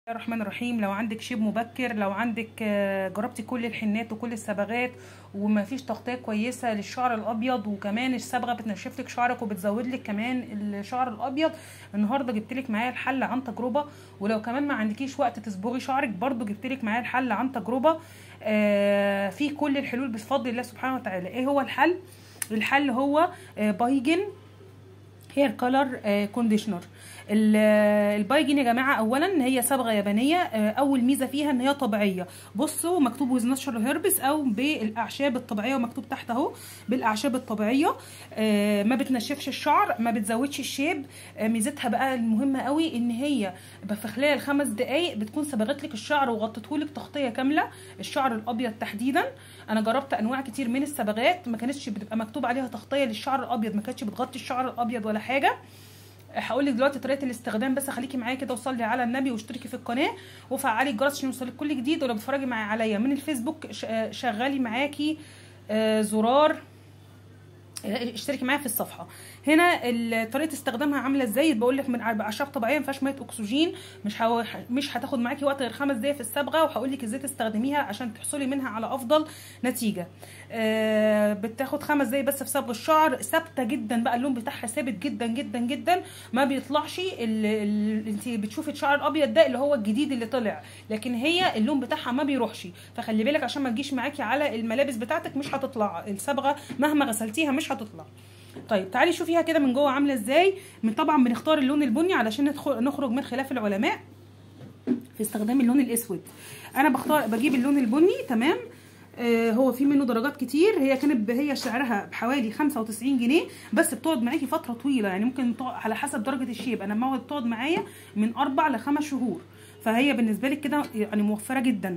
الله الرحمن الرحيم لو عندك شيب مبكر لو عندك آه، جربتي كل الحنات وكل الصبغات وما فيش تغطيه كويسه للشعر الابيض وكمان الصبغه بتنشف لك شعرك وبتزود لك كمان الشعر الابيض النهارده جبت لك معايا الحل عن تجربه ولو كمان ما عندكيش وقت تصبغي شعرك برضو جبت لك معايا الحل عن تجربه آه، في كل الحلول بفضل الله سبحانه وتعالى ايه هو الحل الحل هو آه، بايجن هير كولر كونديشنر البايجن يا جماعه اولا هي صبغه يابانيه آه، اول ميزه فيها ان هي طبيعيه بصوا مكتوب ويز ناتشرال هيربس او بالاعشاب الطبيعيه ومكتوب تحت اهو بالاعشاب الطبيعيه آه، ما بتنشفش الشعر ما بتزودش الشيب آه، ميزتها بقى المهمه قوي ان هي في خلال خمس دقائق بتكون صبغت لك الشعر وغطته لك تغطيه كامله الشعر الابيض تحديدا انا جربت انواع كتير من الصبغات ما كانتش بتبقى مكتوب عليها تغطيه للشعر الابيض ما كانتش بتغطي الشعر الابيض ولا حاجه هقول لك دلوقتي طريقه الاستخدام بس خليكي معايا كده وصلي على النبي واشتركي في القناه وفعلي الجرس عشان يوصلك كل جديد ولو بتتفرجي معايا عليا من الفيسبوك ش- آه، شغلي معاكي آه، زرار آه، اشتركي معايا في الصفحه هنا ال- طريقه استخدامها عامله ازاي بقول لك من اعشاب طبيعيه ما فيهاش ميه اكسجين مش هو مش هتاخد معاكي وقت غير خمس دقايق في الصبغه وهقول لك ازاي تستخدميها عشان تحصلي منها على افضل نتيجه آه، بتاخد خمس دقايق بس في صبغ الشعر ثابته جدا بقى اللون بتاعها ثابت جدا جدا جدا ما بيطلعش ال- ال- انت بتشوفي الشعر الابيض ده اللي هو الجديد اللي طلع لكن هي اللون بتاعها ما بيروحش فخلي بالك عشان ما تجيش معاكي على الملابس بتاعتك مش هتطلع الصبغه مهما غسلتيها مش هتطلع طيب تعالي شوفيها كده من جوه عامله ازاي من طبعا بنختار اللون البني علشان ندخل نخرج من خلاف العلماء في استخدام اللون الاسود انا بختار بجيب اللون البني تمام آه هو في منه درجات كتير هي كانت ب- هي سعرها بحوالي 95 جنيه بس بتقعد معاكي فتره طويله يعني ممكن تقعد على حسب درجه الشيب انا موعد تقعد معايا من اربع لخمس شهور فهي بالنسبه لك كده يعني موفره جدا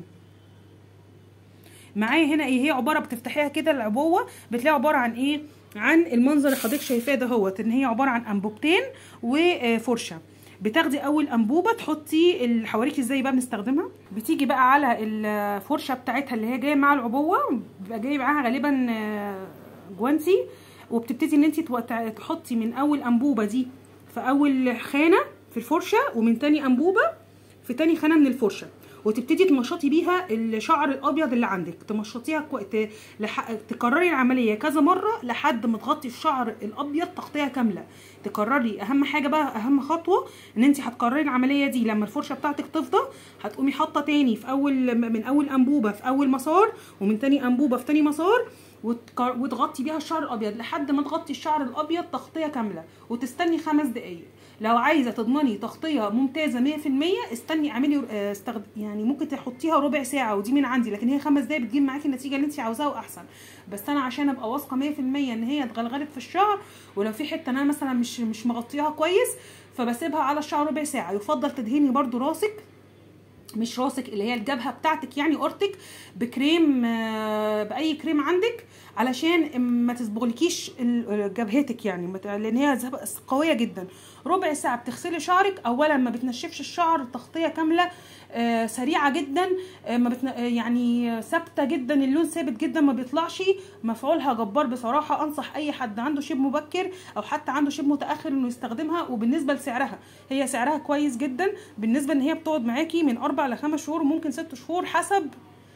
معايا هنا ايه هي عباره بتفتحيها كده العبوه بتلاقي عباره عن ايه عن المنظر اللي حضرتك شايفاه ده هوت ان هي عباره عن انبوبتين وفرشه بتاخدي اول انبوبه تحطي ال- هوريكي ازاي بقى بنستخدمها بتيجي بقى على الفرشه بتاعتها اللي هي جايه مع العبوه بيبقى جاي معاها غالبا آه، جوانتي وبتبتدي ان انت تحطي من اول انبوبه دي في اول خانه في الفرشه ومن تاني انبوبه في تاني خانه من الفرشه وتبتدي تمشطي بيها الشعر الابيض اللي عندك تمشطيها كو... ت... لح... تكرري العمليه كذا مره لحد ما تغطي الشعر الابيض تغطيه كامله تكرري اهم حاجه بقى اهم خطوه ان انت هتكرري العمليه دي لما الفرشه بتاعتك تفضى هتقومي حاطه تاني في اول من اول انبوبه في اول مسار ومن تاني انبوبه في تاني مسار وتك- وتغطي بيها الشعر الابيض لحد ما تغطي الشعر الابيض تغطيه كامله وتستني خمس دقائق لو عايزه تضمني تغطيه ممتازه 100% استني اعملي آه، استخد... يعني ممكن تحطيها ربع ساعه ودي من عندي لكن هي خمس دقايق بتجيب معاكي النتيجه اللي انت عاوزاها واحسن بس انا عشان ابقى واثقه 100% ان هي اتغلغلت في الشعر ولو في حته انا مثلا مش مش مغطياها كويس فبسيبها على الشعر ربع ساعه يفضل تدهني برضو راسك مش راسك اللي هي الجبهه بتاعتك يعني اورتك بكريم آه، باي كريم عندك علشان ما تصبغلكيش ال- جبهتك يعني ما ت- لان هي زب- قويه جدا ربع ساعه بتغسلي شعرك اولا ما بتنشفش الشعر تغطيه كامله آه، سريعه جدا آه، ما بتن... آه، يعني ثابته جدا اللون ثابت جدا ما بيطلعش مفعولها جبار بصراحه انصح اي حد عنده شيب مبكر او حتى عنده شيب متاخر انه يستخدمها وبالنسبه لسعرها هي سعرها كويس جدا بالنسبه ان هي بتقعد معاكي من اربع لخمس شهور ممكن ست شهور حسب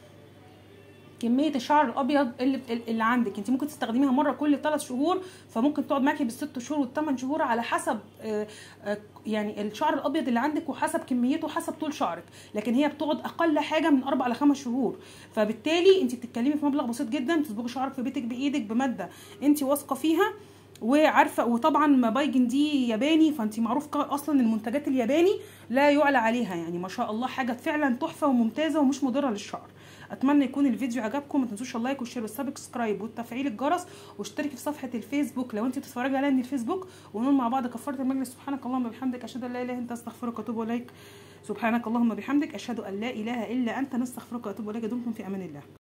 كميه الشعر الابيض اللي اللي عندك انت ممكن تستخدميها مره كل ثلاث شهور فممكن تقعد معاكي بالست شهور والثمان شهور على حسب آه، آه، يعني الشعر الابيض اللي عندك وحسب كميته وحسب طول شعرك لكن هي بتقعد اقل حاجه من اربع لخمس شهور فبالتالي انت بتتكلمي في مبلغ بسيط جدا تصبغي شعرك في بيتك بايدك بماده انت واثقه فيها وعارفه وطبعا مبايجن دي ياباني فانت معروف ك- اصلا المنتجات الياباني لا يعلى عليها يعني ما شاء الله حاجه فعلا تحفه وممتازه ومش مضره للشعر اتمنى يكون الفيديو عجبكم ما تنسوش اللايك والشير والسبسكرايب والتفعيل الجرس واشتركي في صفحه الفيسبوك لو انت بتتفرجي عليها من الفيسبوك ونقول مع بعض كفاره المجلس سبحانك اللهم وبحمدك اشهد ان لا اله الا انت استغفرك واتوب اليك سبحانك اللهم وبحمدك اشهد ان لا اله الا انت نستغفرك واتوب اليك دمتم في امان الله